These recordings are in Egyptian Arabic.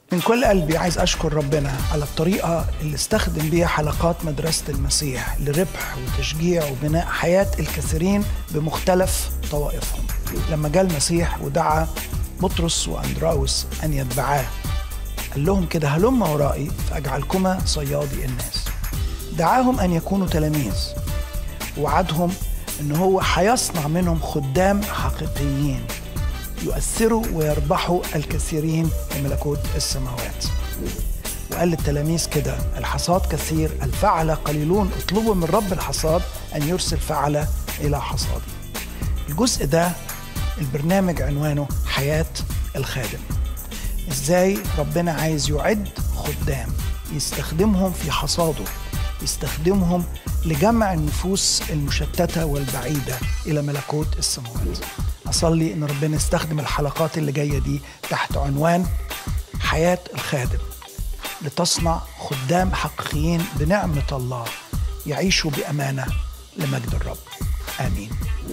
من كل قلبي عايز أشكر ربنا على الطريقة اللي استخدم بيها حلقات مدرسة المسيح لربح وتشجيع وبناء حياة الكثيرين بمختلف طوائفهم لما جاء المسيح ودعا بطرس وأندراوس أن يتبعاه قال لهم كده هلم ورائي فأجعلكما صيادي الناس دعاهم أن يكونوا تلاميذ وعدهم أن هو هيصنع منهم خدام حقيقيين يؤثروا ويربحوا الكثيرين لملكوت السماوات وقال للتلاميذ كده الحصاد كثير الفعل قليلون اطلبوا من رب الحصاد أن يرسل فعل إلى حصاده الجزء ده البرنامج عنوانه حياة الخادم ازاي ربنا عايز يعد خدام يستخدمهم في حصاده يستخدمهم لجمع النفوس المشتتة والبعيدة إلى ملكوت السماوات أصلي إن ربنا يستخدم الحلقات اللي جاية دي تحت عنوان حياة الخادم لتصنع خدام حقيقيين بنعمة الله يعيشوا بأمانة لمجد الرب آمين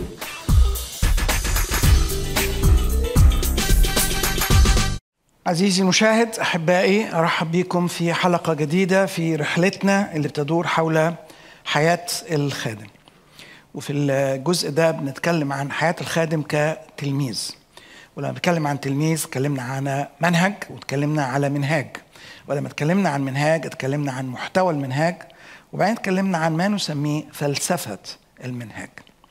عزيزي المشاهد احبائي ارحب بكم في حلقه جديده في رحلتنا اللي بتدور حول حياه الخادم وفي الجزء ده بنتكلم عن حياه الخادم كتلميذ ولما بنتكلم عن تلميذ اتكلمنا عن منهج واتكلمنا على منهاج ولما اتكلمنا عن منهاج اتكلمنا عن محتوى المنهاج وبعدين اتكلمنا عن ما نسميه فلسفه المنهاج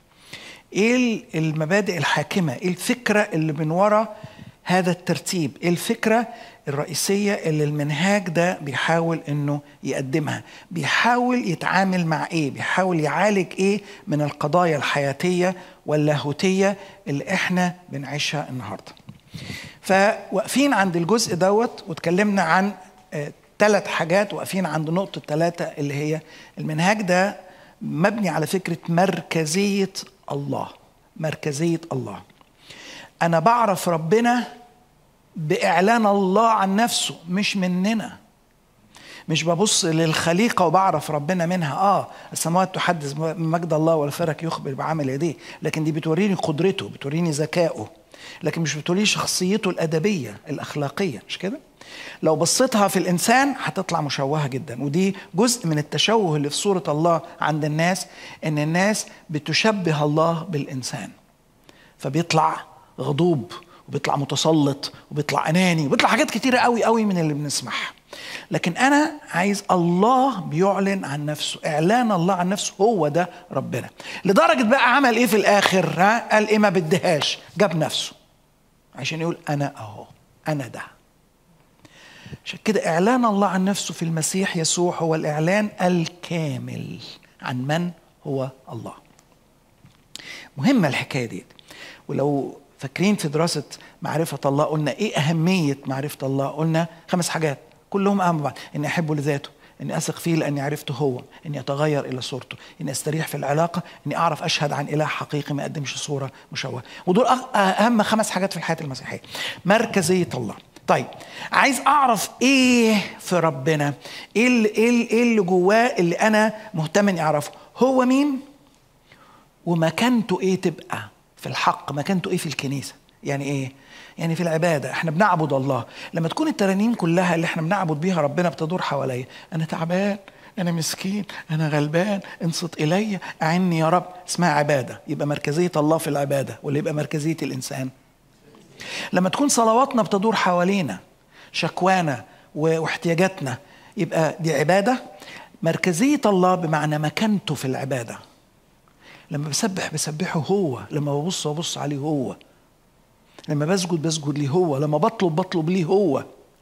ايه المبادئ الحاكمه ايه الفكره اللي من وراء هذا الترتيب ايه الفكرة الرئيسية اللي المنهاج ده بيحاول انه يقدمها بيحاول يتعامل مع ايه بيحاول يعالج ايه من القضايا الحياتية واللاهوتية اللي احنا بنعيشها النهاردة فواقفين عند الجزء دوت واتكلمنا عن ثلاث حاجات واقفين عند نقطة ثلاثة اللي هي المنهاج ده مبني على فكرة مركزية الله مركزية الله أنا بعرف ربنا بإعلان الله عن نفسه مش مننا مش ببص للخليقة وبعرف ربنا منها آه السماوات تحدث مجد الله والفرك يخبر بعمل يديه لكن دي بتوريني قدرته بتوريني ذكائه لكن مش بتوريني شخصيته الأدبية الأخلاقية مش كده؟ لو بصيتها في الإنسان هتطلع مشوهة جدا ودي جزء من التشوه اللي في صورة الله عند الناس إن الناس بتشبه الله بالإنسان فبيطلع غضوب وبيطلع متسلط وبيطلع اناني وبيطلع حاجات كتيره قوي قوي من اللي بنسمعها لكن انا عايز الله بيعلن عن نفسه اعلان الله عن نفسه هو ده ربنا لدرجه بقى عمل ايه في الاخر ها قال ايه ما بدهاش جاب نفسه عشان يقول انا اهو انا ده عشان كده اعلان الله عن نفسه في المسيح يسوع هو الاعلان الكامل عن من هو الله مهمه الحكايه دي ولو فاكرين في دراسة معرفة الله قلنا إيه أهمية معرفة الله قلنا خمس حاجات كلهم أهم بعض إني أحبه لذاته إني أثق فيه لأني عرفته هو إني أتغير إلى صورته إني أستريح في العلاقة إني أعرف أشهد عن إله حقيقي ما يقدمش صورة مشوهة ودول أهم خمس حاجات في الحياة المسيحية مركزية الله طيب عايز اعرف ايه في ربنا ايه اللي, إيه اللي جواه اللي انا مهتم اني اعرفه هو مين ومكانته ايه تبقى في الحق مكانته ايه في الكنيسه يعني ايه يعني في العباده احنا بنعبد الله لما تكون الترانيم كلها اللي احنا بنعبد بيها ربنا بتدور حواليا انا تعبان انا مسكين انا غلبان انصت الي اعني يا رب اسمها عباده يبقى مركزيه الله في العباده ولا يبقى مركزيه الانسان لما تكون صلواتنا بتدور حوالينا شكوانا واحتياجاتنا يبقى دي عباده مركزيه الله بمعنى مكانته في العباده لما بسبح بسبحه هو لما ببص ببص عليه هو لما بسجد بسجد ليه هو لما بطلب بطلب ليه هو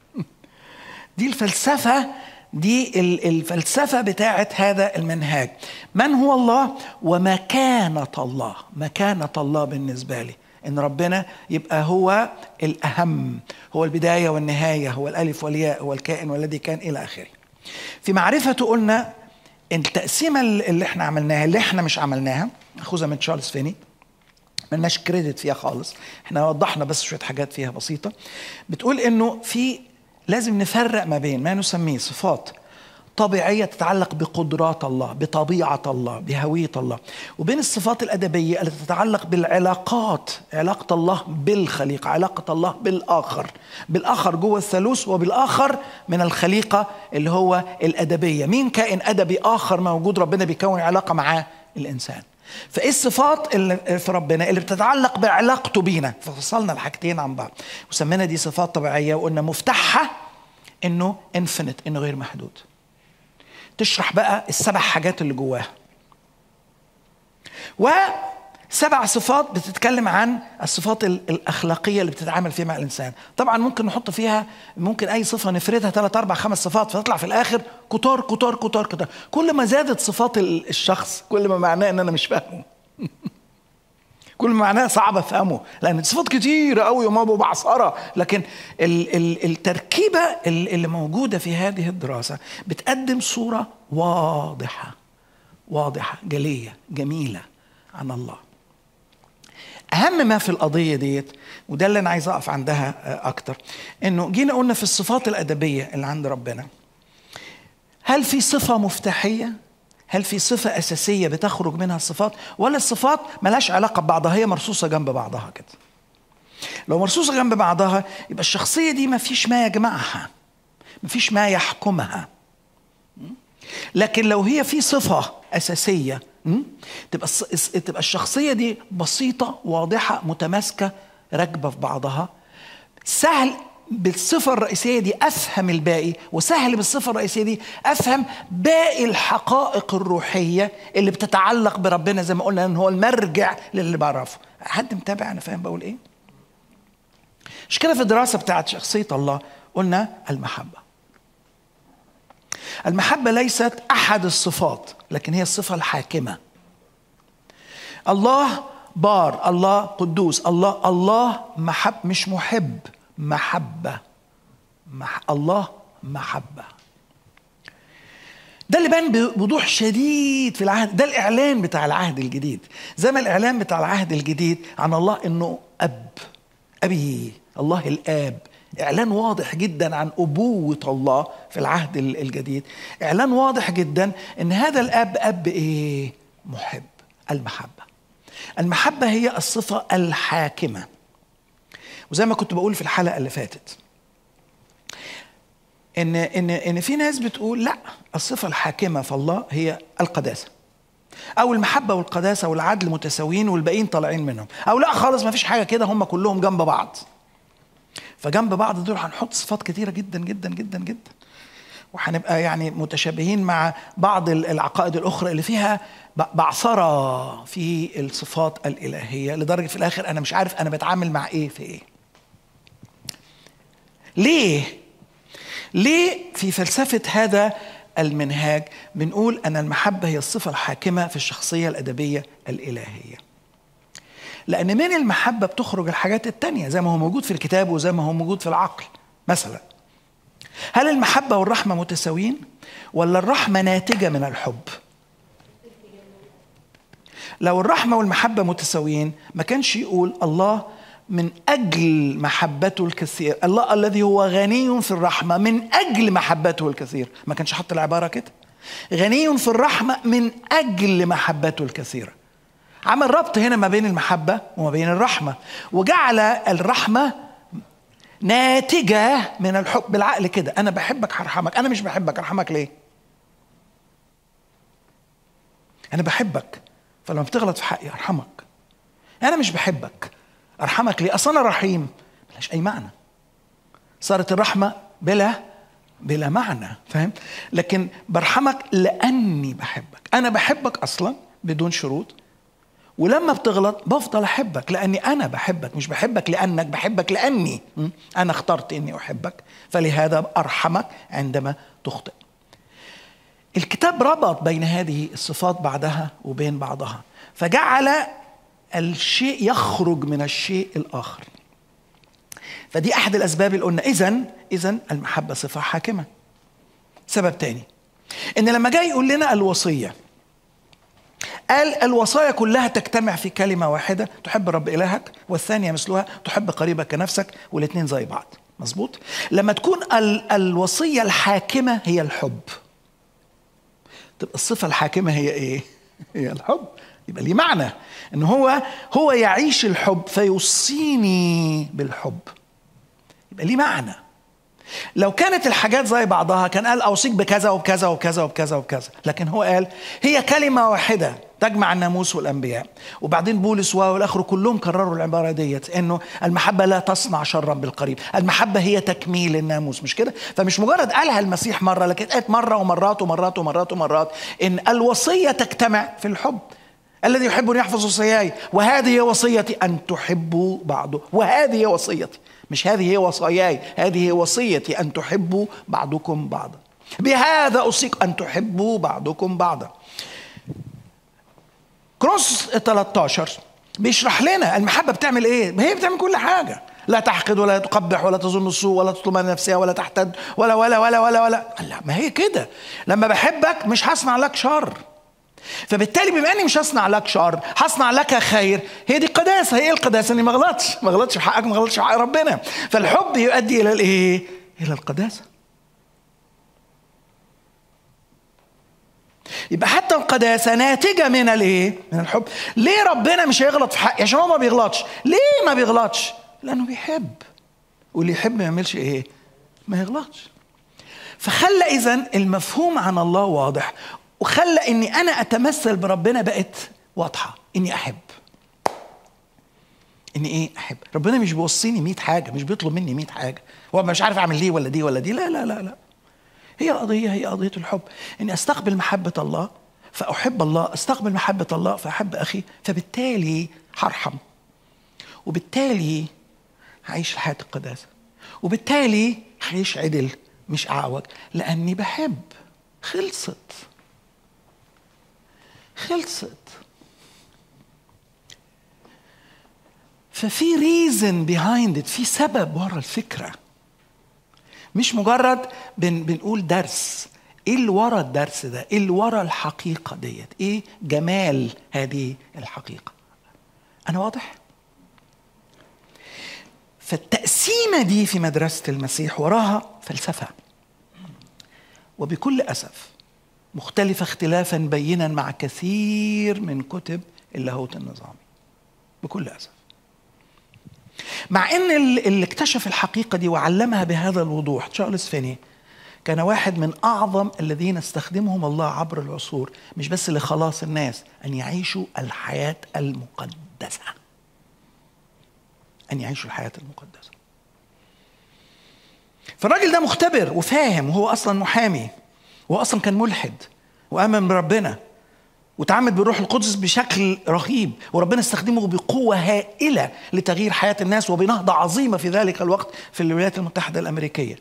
دي الفلسفة دي الفلسفة بتاعت هذا المنهاج من هو الله ومكانة الله مكانة الله بالنسبة لي ان ربنا يبقى هو الاهم هو البدايه والنهايه هو الالف والياء هو الكائن والذي كان الى اخره في معرفته قلنا التقسيمه اللي احنا عملناها اللي احنا مش عملناها ماخوذه من تشارلز فيني ملناش كريدت فيها خالص احنا وضحنا بس شويه حاجات فيها بسيطه بتقول انه في لازم نفرق ما بين ما نسميه صفات طبيعية تتعلق بقدرات الله بطبيعة الله بهوية الله وبين الصفات الأدبية التي تتعلق بالعلاقات علاقة الله بالخليقة علاقة الله بالآخر بالآخر جوه الثالوث وبالآخر من الخليقة اللي هو الأدبية مين كائن أدبي آخر موجود ربنا بيكون علاقة معاه الإنسان فايه الصفات اللي في ربنا اللي بتتعلق بعلاقته بينا ففصلنا الحاجتين عن بعض وسمينا دي صفات طبيعيه وقلنا مفتاحها انه انفينيت انه غير محدود تشرح بقى السبع حاجات اللي جواها وسبع صفات بتتكلم عن الصفات الاخلاقيه اللي بتتعامل فيها مع الانسان طبعا ممكن نحط فيها ممكن اي صفه نفردها ثلاث اربع خمس صفات فتطلع في الاخر كتار كتار كتار كتار كل ما زادت صفات الشخص كل ما معناه ان انا مش فاهمه كل ما معناه صعب افهمه لان صفات كتيره قوي وما بعصره لكن ال ال التركيبه اللي موجوده في هذه الدراسه بتقدم صوره واضحه واضحه جليه جميله عن الله اهم ما في القضيه ديت وده اللي انا عايز اقف عندها اكتر انه جينا قلنا في الصفات الادبيه اللي عند ربنا هل في صفه مفتاحيه هل في صفة أساسية بتخرج منها الصفات ولا الصفات ملهاش علاقة ببعضها هي مرصوصة جنب بعضها كده لو مرصوصة جنب بعضها يبقى الشخصية دي ما فيش ما يجمعها ما فيش ما يحكمها لكن لو هي في صفة أساسية تبقى تبقى الشخصية دي بسيطة واضحة متماسكة راكبة في بعضها سهل بالصفة الرئيسية دي أفهم الباقي وسهل بالصفة الرئيسية دي أفهم باقي الحقائق الروحية اللي بتتعلق بربنا زي ما قلنا إن هو المرجع للي بعرفه حد متابع أنا فاهم بقول إيه؟ مش كده في الدراسة بتاعت شخصية الله قلنا المحبة المحبة ليست أحد الصفات لكن هي الصفة الحاكمة الله بار الله قدوس الله الله محب مش محب محبة مح الله محبة ده اللي بان بوضوح شديد في العهد ده الإعلان بتاع العهد الجديد زي ما الإعلان بتاع العهد الجديد عن الله إنه أب أبي الله الآب إعلان واضح جدا عن أبوة الله في العهد الجديد إعلان واضح جدا إن هذا الأب أب إيه محب المحبة المحبة هي الصفة الحاكمة وزي ما كنت بقول في الحلقه اللي فاتت ان ان ان في ناس بتقول لا الصفه الحاكمه في الله هي القداسه او المحبه والقداسه والعدل متساويين والباقيين طالعين منهم او لا خالص ما فيش حاجه كده هم كلهم جنب بعض فجنب بعض دول هنحط صفات كتيره جدا جدا جدا جدا وهنبقى يعني متشابهين مع بعض العقائد الاخرى اللي فيها بعثره في الصفات الالهيه لدرجه في الاخر انا مش عارف انا بتعامل مع ايه في ايه ليه؟ ليه في فلسفة هذا المنهاج بنقول أن المحبة هي الصفة الحاكمة في الشخصية الأدبية الإلهية لأن من المحبة بتخرج الحاجات التانية زي ما هو موجود في الكتاب وزي ما هو موجود في العقل مثلا هل المحبة والرحمة متساويين ولا الرحمة ناتجة من الحب لو الرحمة والمحبة متساويين ما كانش يقول الله من أجل محبته الكثير الله الذي هو غني في الرحمة من أجل محبته الكثير ما كانش حط العبارة كده غني في الرحمة من أجل محبته الكثيرة عمل ربط هنا ما بين المحبة وما بين الرحمة وجعل الرحمة ناتجة من الحب بالعقل كده أنا بحبك هرحمك أنا مش بحبك أرحمك ليه أنا بحبك فلما بتغلط في حقي أرحمك أنا مش بحبك ارحمك ليه اصل انا رحيم ملهاش اي معنى صارت الرحمه بلا بلا معنى فاهم لكن برحمك لاني بحبك انا بحبك اصلا بدون شروط ولما بتغلط بفضل احبك لاني انا بحبك مش بحبك لانك بحبك لاني انا اخترت اني احبك فلهذا ارحمك عندما تخطئ الكتاب ربط بين هذه الصفات بعدها وبين بعضها فجعل الشيء يخرج من الشيء الآخر فدي أحد الأسباب اللي قلنا إذا إذا المحبة صفة حاكمة سبب تاني إن لما جاي يقول لنا الوصية قال الوصايا كلها تجتمع في كلمة واحدة تحب رب إلهك والثانية مثلها تحب قريبك كنفسك والاثنين زي بعض مظبوط لما تكون ال- الوصية الحاكمة هي الحب تبقى الصفة الحاكمة هي إيه؟ هي الحب يبقى ليه معنى إن هو هو يعيش الحب فيوصيني بالحب يبقى ليه معنى لو كانت الحاجات زي بعضها كان قال اوصيك بكذا وبكذا وبكذا وبكذا وبكذا لكن هو قال هي كلمه واحده تجمع الناموس والانبياء وبعدين بولس والاخر كلهم كرروا العباره ديت انه المحبه لا تصنع شرا بالقريب المحبه هي تكميل الناموس مش كده فمش مجرد قالها المسيح مره لكن قالت مره ومرات ومرات ومرات ومرات ان الوصيه تجتمع في الحب الذي يحبني يحفظ وصاياي وهذه هي وصيتي ان تحبوا بعضه وهذه هي وصيتي مش هذه هي وصاياي هذه هي وصيتي أن تحبوا بعضكم بعضا بهذا أوصيك أن تحبوا بعضكم بعضا كروس 13 بيشرح لنا المحبة بتعمل ايه؟ هي بتعمل كل حاجة لا تحقد ولا تقبح ولا تظن السوء ولا تطلب من نفسها ولا تحتد ولا ولا ولا ولا ولا لا ما هي كده لما بحبك مش هصنع لك شر فبالتالي بما اني مش هصنع لك شر هصنع لك خير هي دي القداسه هي القداسه اني ما اغلطش ما اغلطش في حقك ما اغلطش في حق ربنا فالحب يؤدي الى الايه الى القداسه يبقى حتى القداسه ناتجه من الايه من الحب ليه ربنا مش هيغلط في حقي عشان هو ما بيغلطش ليه ما بيغلطش لانه بيحب واللي يحب ما يعملش ايه ما يغلطش فخلى اذا المفهوم عن الله واضح وخلى اني انا اتمثل بربنا بقت واضحه اني احب اني ايه احب ربنا مش بيوصيني 100 حاجه مش بيطلب مني 100 حاجه هو مش عارف اعمل دي ولا دي ولا دي لا لا لا لا هي قضيه هي قضيه الحب اني استقبل محبه الله فاحب الله استقبل محبه الله فاحب اخي فبالتالي هرحم وبالتالي هعيش حياه القداسه وبالتالي هعيش عدل مش اعوج لاني بحب خلصت خلصت ففي ريزن بيهايند في سبب ورا الفكره مش مجرد بن بنقول درس ايه اللي ورا الدرس ده ايه اللي ورا الحقيقه ديت ايه جمال هذه الحقيقه انا واضح فالتقسيمه دي في مدرسه المسيح وراها فلسفه وبكل اسف مختلفة اختلافا بينا مع كثير من كتب اللاهوت النظامي بكل أسف مع ان اللي اكتشف الحقيقة دي وعلمها بهذا الوضوح تشارلز فيني كان واحد من أعظم الذين استخدمهم الله عبر العصور مش بس لخلاص الناس أن يعيشوا الحياة المقدسة أن يعيشوا الحياة المقدسة فالراجل ده مختبر وفاهم وهو أصلا محامي هو اصلا كان ملحد وامن بربنا وتعمد بالروح القدس بشكل رهيب وربنا استخدمه بقوة هائلة لتغيير حياة الناس وبنهضة عظيمة في ذلك الوقت في الولايات المتحدة الأمريكية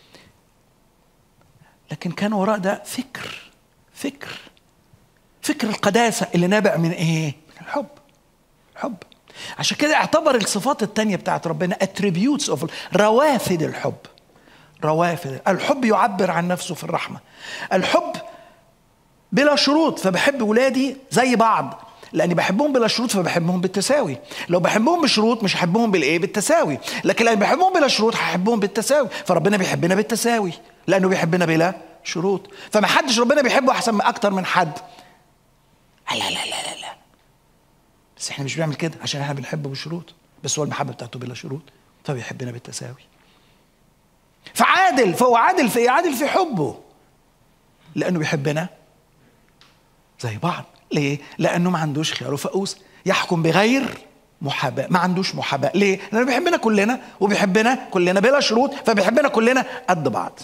لكن كان وراء ده فكر فكر فكر القداسة اللي نابع من إيه؟ من الحب الحب عشان كده اعتبر الصفات التانية بتاعت ربنا attributes of روافد الحب روافد الحب يعبر عن نفسه في الرحمة الحب بلا شروط فبحب ولادي زي بعض لاني بحبهم بلا شروط فبحبهم بالتساوي لو بحبهم بشروط مش هحبهم بالايه بالتساوي لكن لو بحبهم بلا شروط هحبهم بالتساوي فربنا بيحبنا بالتساوي لانه بيحبنا بلا شروط فما حدش ربنا بيحبه احسن من اكتر من حد لا لا لا لا لا بس احنا مش بنعمل كده عشان احنا بنحبه بشروط بس هو المحبه بتاعته بلا شروط فبيحبنا بالتساوي فعادل فهو عادل في عادل في حبه لانه بيحبنا زي بعض ليه لانه ما عندوش خيار وفقوس يحكم بغير محاباة ما عندوش محاباة ليه لانه بيحبنا كلنا وبيحبنا كلنا بلا شروط فبيحبنا كلنا قد بعض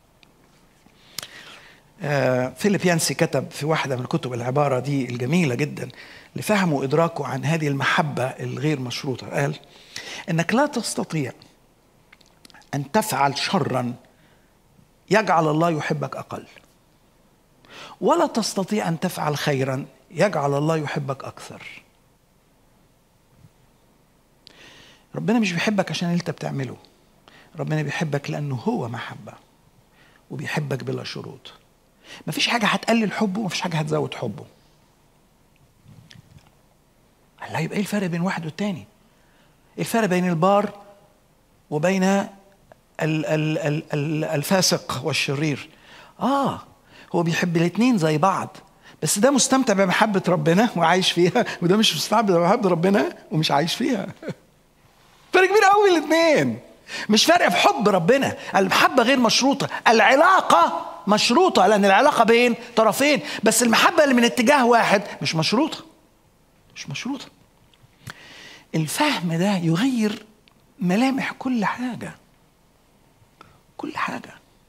آه فيليب يانسي كتب في واحدة من كتب العبارة دي الجميلة جدا لفهمه وإدراكه عن هذه المحبة الغير مشروطة قال إنك لا تستطيع أن تفعل شرا يجعل الله يحبك أقل ولا تستطيع أن تفعل خيرا يجعل الله يحبك أكثر ربنا مش بيحبك عشان اللي انت بتعمله ربنا بيحبك لأنه هو محبة وبيحبك بلا شروط مفيش حاجة هتقلل حبه ومفيش حاجة هتزود حبه الله يبقى ايه الفرق بين واحد والتاني ايه الفرق بين البار وبين الفاسق والشرير اه هو بيحب الاثنين زي بعض بس ده مستمتع بمحبة ربنا وعايش فيها وده مش مستمتع بمحبة ربنا ومش عايش فيها فرق كبير قوي الاثنين مش فرق في حب ربنا المحبة غير مشروطة العلاقة مشروطة لأن العلاقة بين طرفين بس المحبة اللي من اتجاه واحد مش مشروطة مش مشروطة الفهم ده يغير ملامح كل حاجة كل حاجة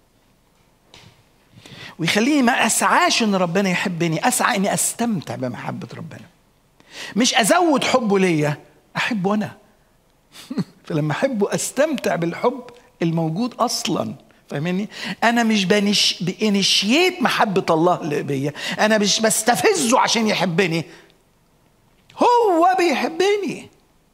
ويخليني ما أسعاش إن ربنا يحبني أسعى إني أستمتع بمحبة ربنا مش أزود حبه ليا أحبه أنا فلما أحبه أستمتع بالحب الموجود أصلا فاهمني انا مش بنش بانشيت محبه الله بيا انا مش بستفزه عشان يحبني هو بيحبني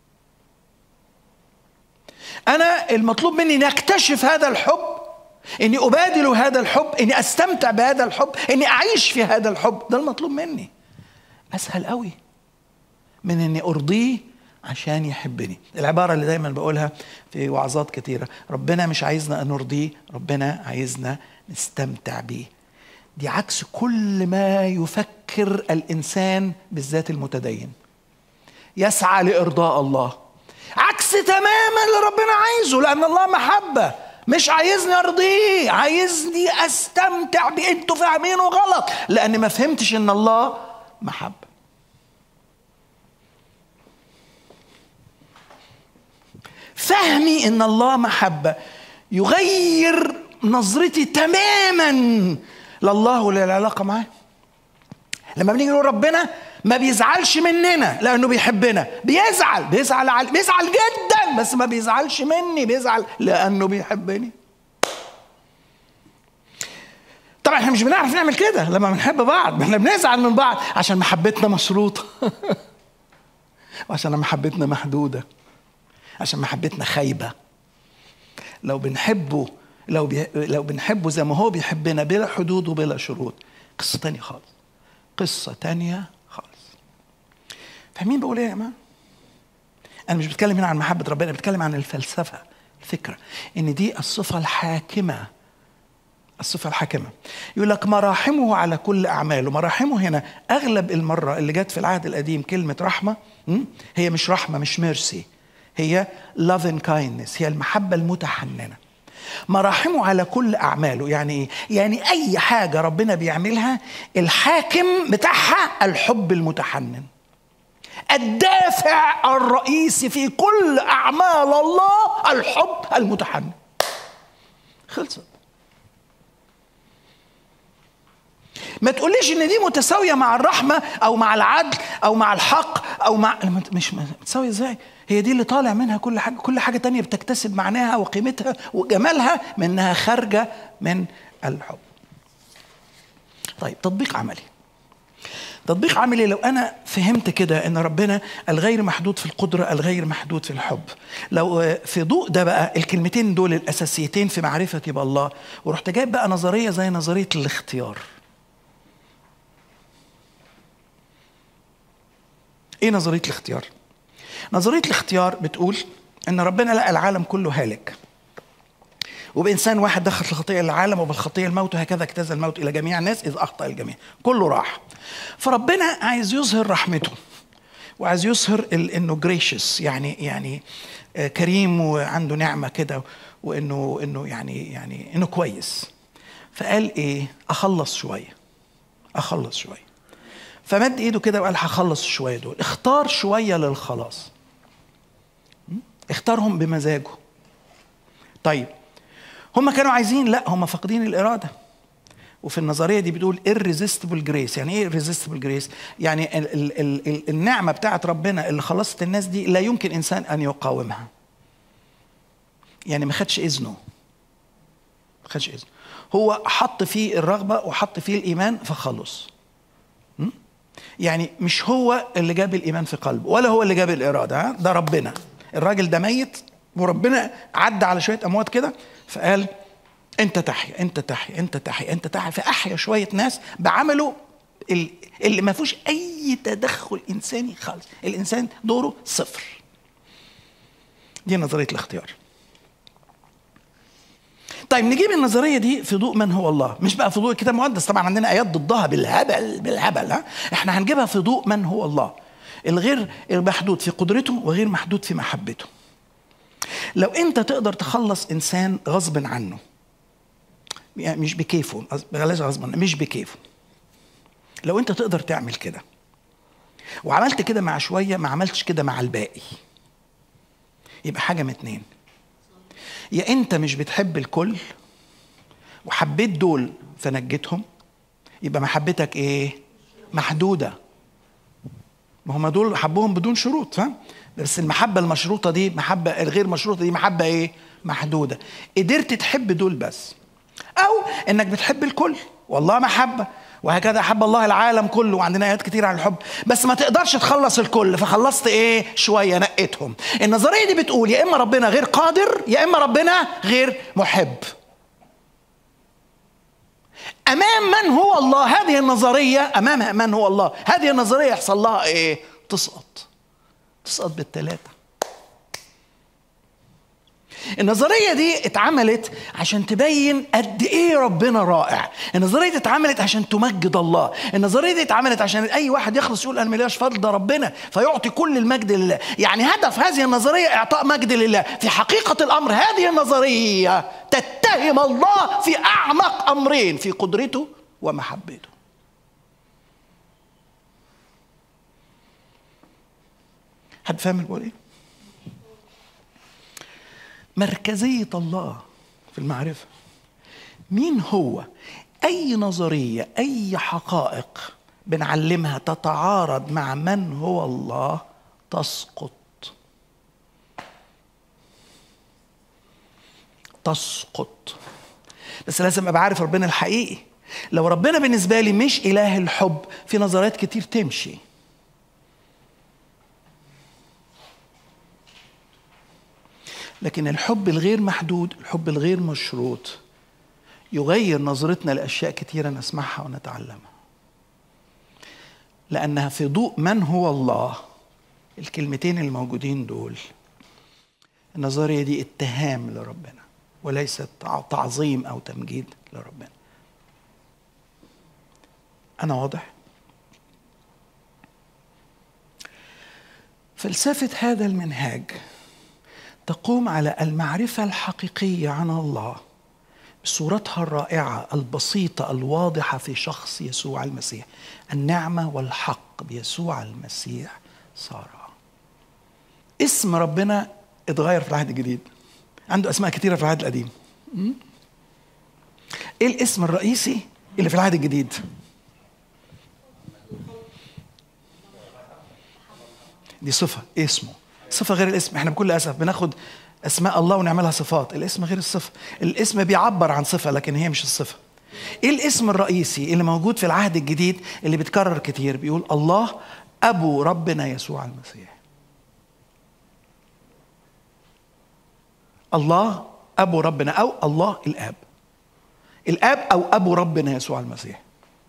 انا المطلوب مني اني اكتشف هذا الحب اني ابادل هذا الحب اني استمتع بهذا الحب اني اعيش في هذا الحب ده المطلوب مني اسهل قوي من اني ارضيه عشان يحبني العبارة اللي دايما بقولها في وعظات كتيرة ربنا مش عايزنا نرضيه ربنا عايزنا نستمتع بيه دي عكس كل ما يفكر الإنسان بالذات المتدين يسعى لإرضاء الله عكس تماما اللي ربنا عايزه لأن الله محبة مش عايزني ارضيه عايزني استمتع بيه انتوا فاهمينه غلط لان ما فهمتش ان الله محبه فهمي ان الله محبه يغير نظرتي تماما لله وللعلاقه معاه لما بنيجي نقول ربنا ما بيزعلش مننا لانه بيحبنا بيزعل بيزعل على بيزعل جدا بس ما بيزعلش مني بيزعل لانه بيحبني طبعا احنا مش بنعرف نعمل كده لما بنحب بعض احنا بنزعل من بعض عشان محبتنا مشروطه وعشان محبتنا محدوده عشان محبتنا خايبه لو بنحبه لو بي... لو بنحبه زي ما هو بيحبنا بلا حدود وبلا شروط قصه تانية خالص قصه تانية خالص فاهمين بقول ايه يا جماعه انا مش بتكلم هنا عن محبه ربنا بتكلم عن الفلسفه الفكره ان دي الصفه الحاكمه الصفة الحاكمة يقول لك مراحمه على كل أعماله مراحمه هنا أغلب المرة اللي جت في العهد القديم كلمة رحمة هي مش رحمة مش ميرسي هي loving kindness هي المحبة المتحننة مراحمه على كل أعماله يعني إيه؟ يعني أي حاجة ربنا بيعملها الحاكم بتاعها الحب المتحنن الدافع الرئيسي في كل أعمال الله الحب المتحنن خلصت ما تقوليش ان دي متساويه مع الرحمه او مع العدل او مع الحق او مع مش متساويه ازاي هي دي اللي طالع منها كل حاجه كل حاجه تانية بتكتسب معناها وقيمتها وجمالها منها خارجه من الحب طيب تطبيق عملي تطبيق عملي لو انا فهمت كده ان ربنا الغير محدود في القدره الغير محدود في الحب لو في ضوء ده بقى الكلمتين دول الاساسيتين في معرفتي بالله ورحت جايب بقى نظريه زي نظريه الاختيار ايه نظريه الاختيار نظريه الاختيار بتقول ان ربنا لقى العالم كله هالك وبانسان واحد دخل في الخطيه العالم وبالخطيه الموت وهكذا اجتاز الموت الى جميع الناس اذ اخطا الجميع كله راح فربنا عايز يظهر رحمته وعايز يظهر انه جريشس يعني يعني كريم وعنده نعمه كده وانه انه يعني يعني انه كويس فقال ايه اخلص شويه اخلص شويه فمد ايده كده وقال هخلص شويه دول اختار شويه للخلاص اختارهم بمزاجه طيب هم كانوا عايزين لا هم فاقدين الاراده وفي النظريه دي بتقول irresistible grace يعني ايه irresistible grace يعني ال ال ال ال النعمه بتاعت ربنا اللي خلصت الناس دي لا يمكن انسان ان يقاومها يعني ما خدش اذنه ما خدش اذنه هو حط فيه الرغبه وحط فيه الايمان فخلص يعني مش هو اللي جاب الايمان في قلبه ولا هو اللي جاب الاراده ها ده ربنا الراجل ده ميت وربنا عدى على شويه اموات كده فقال انت تحيا انت تحيا انت تحيا انت تحيا فاحيا شويه ناس بعمله اللي ما فيهوش اي تدخل انساني خالص الانسان دوره صفر دي نظريه الاختيار طيب نجيب النظريه دي في ضوء من هو الله مش بقى في ضوء الكتاب المقدس طبعا عندنا ايات ضدها بالهبل بالهبل ها احنا هنجيبها في ضوء من هو الله الغير محدود في قدرته وغير محدود في محبته لو انت تقدر تخلص انسان غصب عنه يعني مش بكيفه بلاش غصب عنه مش بكيفه لو انت تقدر تعمل كده وعملت كده مع شويه ما عملتش كده مع الباقي يبقى حاجه من اتنين يا انت مش بتحب الكل وحبيت دول فنجيتهم يبقى محبتك ايه محدوده ما هم دول حبوهم بدون شروط فاهم بس المحبة المشروطة دي محبة الغير مشروطة دي محبة ايه محدودة قدرت تحب دول بس او انك بتحب الكل والله محبة وهكذا احب الله العالم كله وعندنا ايات كتير عن الحب بس ما تقدرش تخلص الكل فخلصت ايه شويه نقيتهم النظريه دي بتقول يا اما ربنا غير قادر يا اما ربنا غير محب امام من هو الله هذه النظريه امام من هو الله هذه النظريه يحصل لها ايه تسقط تسقط بالثلاثه النظرية دي اتعملت عشان تبين قد ايه ربنا رائع النظرية دي اتعملت عشان تمجد الله النظرية دي اتعملت عشان اي واحد يخلص يقول انا ملياش فضل ده ربنا فيعطي كل المجد لله يعني هدف هذه النظرية اعطاء مجد لله في حقيقة الامر هذه النظرية تتهم الله في اعمق امرين في قدرته ومحبته حد فاهم بقول ايه مركزية الله في المعرفة مين هو أي نظرية أي حقائق بنعلمها تتعارض مع من هو الله تسقط تسقط بس لازم ابقى عارف ربنا الحقيقي لو ربنا بالنسبه لي مش اله الحب في نظريات كتير تمشي لكن الحب الغير محدود الحب الغير مشروط يغير نظرتنا لاشياء كثيره نسمعها ونتعلمها لانها في ضوء من هو الله الكلمتين الموجودين دول النظريه دي اتهام لربنا وليست تعظيم او تمجيد لربنا انا واضح فلسفه هذا المنهاج تقوم على المعرفة الحقيقية عن الله بصورتها الرائعة البسيطة الواضحة في شخص يسوع المسيح النعمة والحق بيسوع المسيح صار اسم ربنا اتغير في العهد الجديد عنده أسماء كثيرة في العهد القديم ايه الاسم الرئيسي اللي في العهد الجديد دي صفة اسمه صفة غير الاسم احنا بكل أسف بناخد أسماء الله ونعملها صفات الاسم غير الصفة الاسم بيعبر عن صفة لكن هي مش الصفة ايه الاسم الرئيسي اللي موجود في العهد الجديد اللي بيتكرر كتير بيقول الله أبو ربنا يسوع المسيح الله أبو ربنا أو الله الآب الآب أو أبو ربنا يسوع المسيح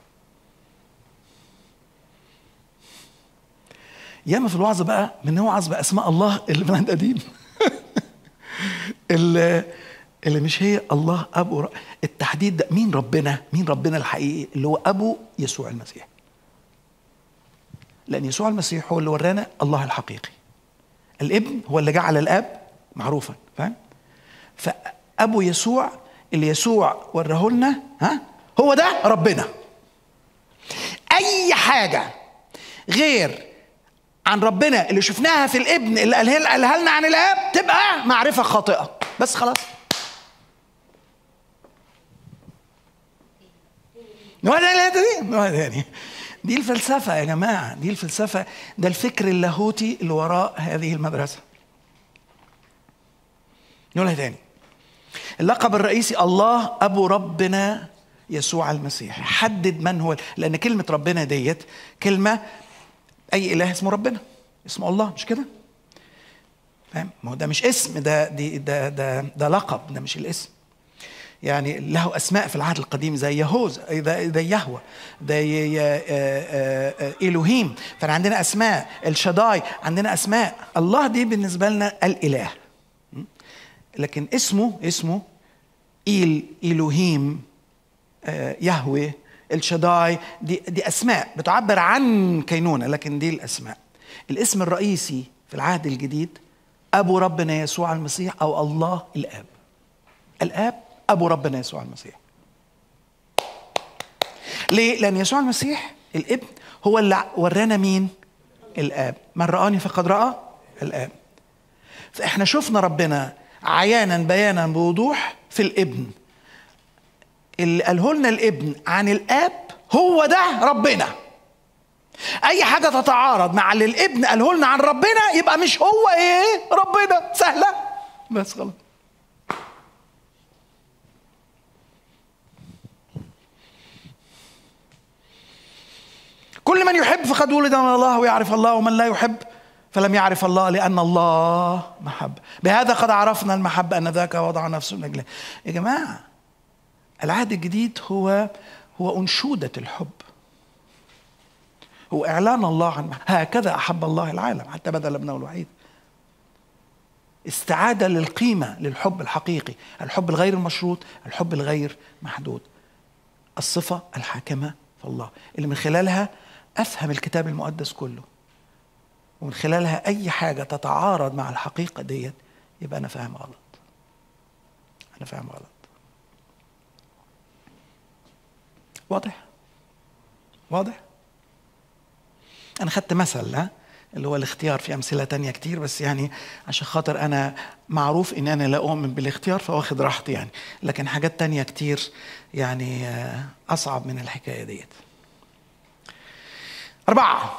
ياما في الوعظ بقى من وعظ باسماء الله اللي من عند قديم اللي, اللي مش هي الله ابو التحديد ده مين ربنا مين ربنا الحقيقي اللي هو ابو يسوع المسيح لان يسوع المسيح هو اللي ورانا الله الحقيقي الابن هو اللي جعل الاب معروفا فاهم فابو يسوع اللي يسوع وراه لنا ها هو ده ربنا اي حاجه غير عن ربنا اللي شفناها في الابن اللي قالها لنا عن الاب تبقى معرفه خاطئه بس خلاص دي دي الفلسفة يا جماعة دي الفلسفة ده الفكر اللاهوتي اللي وراء هذه المدرسة نقولها تاني اللقب الرئيسي الله أبو ربنا يسوع المسيح حدد من هو لأن كلمة ربنا ديت كلمة اي اله اسمه ربنا اسمه الله مش كده فاهم ما هو ده مش اسم ده دي ده ده ده لقب ده مش الاسم يعني له اسماء في العهد القديم زي يهوز زي يهوى زي الوهيم فانا عندنا اسماء الشداي عندنا اسماء الله دي بالنسبه لنا الاله لكن اسمه اسمه إيل إلوهيم آه، يهوه الشداي دي, دي أسماء بتعبر عن كينونة لكن دي الأسماء الاسم الرئيسي في العهد الجديد أبو ربنا يسوع المسيح أو الله الآب الآب أبو ربنا يسوع المسيح ليه؟ لأن يسوع المسيح الابن هو اللي ورانا مين؟ الآب من رآني فقد رأى الآب فإحنا شفنا ربنا عيانا بيانا بوضوح في الابن اللي قاله لنا الابن عن الآب هو ده ربنا اي حاجه تتعارض مع اللي الابن قاله لنا عن ربنا يبقى مش هو ايه ربنا سهله بس خلاص كل من يحب فقد ولد من الله ويعرف الله ومن لا يحب فلم يعرف الله لأن الله محب بهذا قد عرفنا المحبة أن ذاك وضع نفسه من أجله يا جماعة العهد الجديد هو هو أنشودة الحب هو إعلان الله عن هكذا أحب الله العالم حتى بذل ابنه الوحيد استعادة للقيمة للحب الحقيقي الحب الغير المشروط الحب الغير محدود الصفة الحاكمة في الله اللي من خلالها أفهم الكتاب المقدس كله ومن خلالها أي حاجة تتعارض مع الحقيقة ديت يبقى أنا فاهم غلط أنا فاهم غلط واضح واضح انا خدت مثل ها اللي هو الاختيار في امثله تانية كتير بس يعني عشان خاطر انا معروف ان انا لا اؤمن بالاختيار فواخد راحتي يعني لكن حاجات تانية كتير يعني اصعب من الحكايه ديت أربعة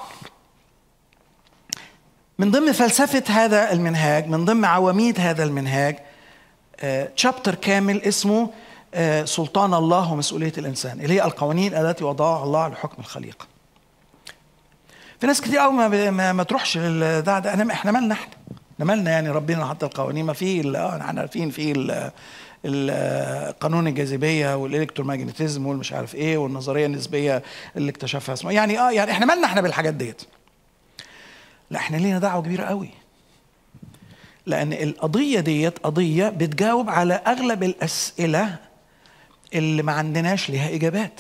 من ضمن فلسفة هذا المنهاج من ضمن عواميد هذا المنهاج تشابتر كامل اسمه سلطان الله ومسؤولية الإنسان اللي هي القوانين التي وضعها الله لحكم الخليقة في ناس كتير قوي ما, ما, ما تروحش للده ده انا احنا مالنا احنا احنا مالنا يعني ربنا حط القوانين ما في احنا عارفين في قانون الجاذبيه والالكترومagnetism والمش عارف ايه والنظريه النسبيه اللي اكتشفها اسمه يعني اه يعني احنا مالنا احنا بالحاجات ديت لا احنا لينا دعوه كبيره قوي لان القضيه ديت قضيه بتجاوب على اغلب الاسئله اللي ما عندناش ليها اجابات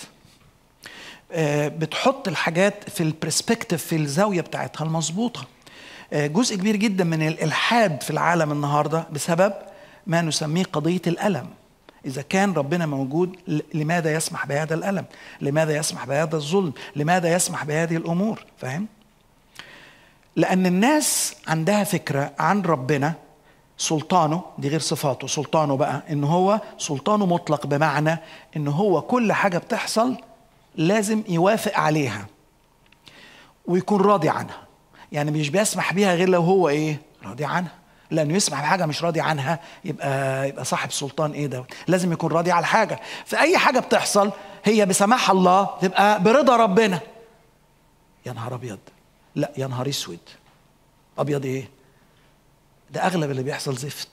بتحط الحاجات في البرسبكتيف في الزاويه بتاعتها المظبوطه جزء كبير جدا من الالحاد في العالم النهارده بسبب ما نسميه قضيه الالم اذا كان ربنا موجود لماذا يسمح بهذا الالم لماذا يسمح بهذا الظلم لماذا يسمح بهذه الامور فاهم لان الناس عندها فكره عن ربنا سلطانه دي غير صفاته سلطانه بقى ان هو سلطانه مطلق بمعنى ان هو كل حاجه بتحصل لازم يوافق عليها ويكون راضي عنها يعني مش بيسمح بيها غير لو هو ايه راضي عنها لانه يسمح بحاجه مش راضي عنها يبقى يبقى صاحب سلطان ايه ده لازم يكون راضي على الحاجه فاي حاجه بتحصل هي بسماح الله تبقى برضا ربنا يا نهار ابيض لا يا نهار اسود ابيض ايه ده اغلب اللي بيحصل زفت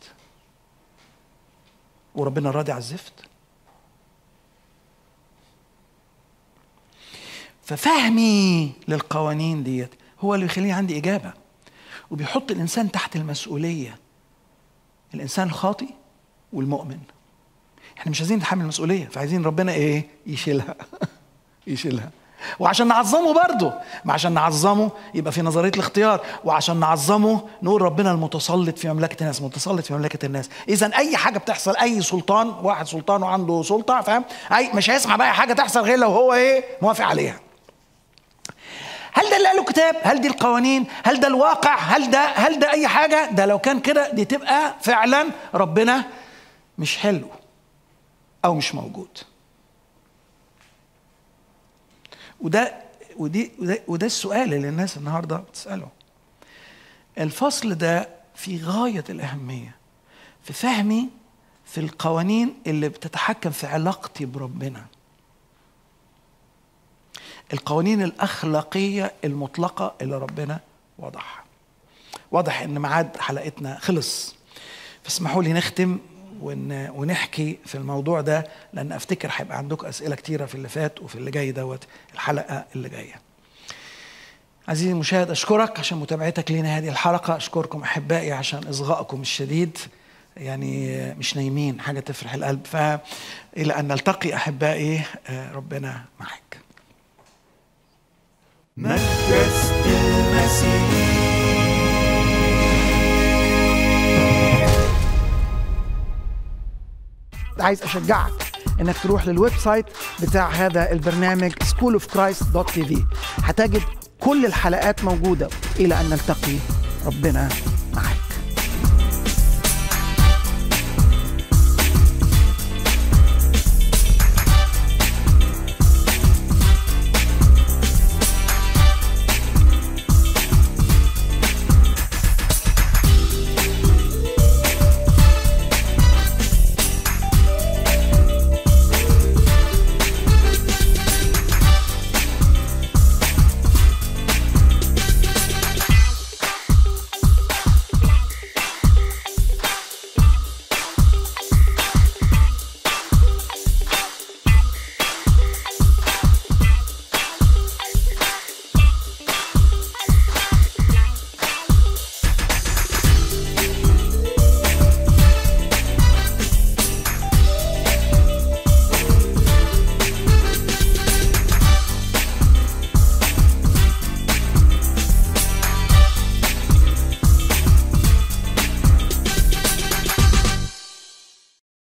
وربنا راضي على الزفت ففهمي للقوانين ديت هو اللي بيخليني عندي إجابة وبيحط الإنسان تحت المسؤولية الإنسان الخاطي والمؤمن احنا مش عايزين نتحمل المسؤولية فعايزين ربنا ايه يشيلها يشيلها وعشان نعظمه برضه ما عشان نعظمه يبقى في نظريه الاختيار وعشان نعظمه نقول ربنا المتسلط في مملكه الناس متسلط في مملكه الناس اذا اي حاجه بتحصل اي سلطان واحد سلطان وعنده سلطه فاهم اي مش هيسمع بقى حاجه تحصل غير لو هو ايه موافق عليها هل ده اللي قاله الكتاب؟ هل دي القوانين؟ هل ده الواقع؟ هل ده هل ده أي حاجة؟ ده لو كان كده دي تبقى فعلا ربنا مش حلو أو مش موجود. وده ودي وده, وده السؤال اللي الناس النهارده بتسأله. الفصل ده في غاية الأهمية في فهمي في القوانين اللي بتتحكم في علاقتي بربنا. القوانين الأخلاقية المطلقة اللي ربنا وضعها واضح ان ميعاد حلقتنا خلص فاسمحوا لي نختم ون... ونحكي في الموضوع ده لان افتكر هيبقى عندكم اسئله كتيره في اللي فات وفي اللي جاي دوت الحلقه اللي جايه عزيزي المشاهد اشكرك عشان متابعتك لنا هذه الحلقه اشكركم احبائي عشان اصغائكم الشديد يعني مش نايمين حاجه تفرح القلب فالى ان نلتقي احبائي ربنا معك مدرسة المسيح عايز اشجعك انك تروح للويب سايت بتاع هذا البرنامج schoolofchrist.tv هتجد كل الحلقات موجوده الى ان نلتقي ربنا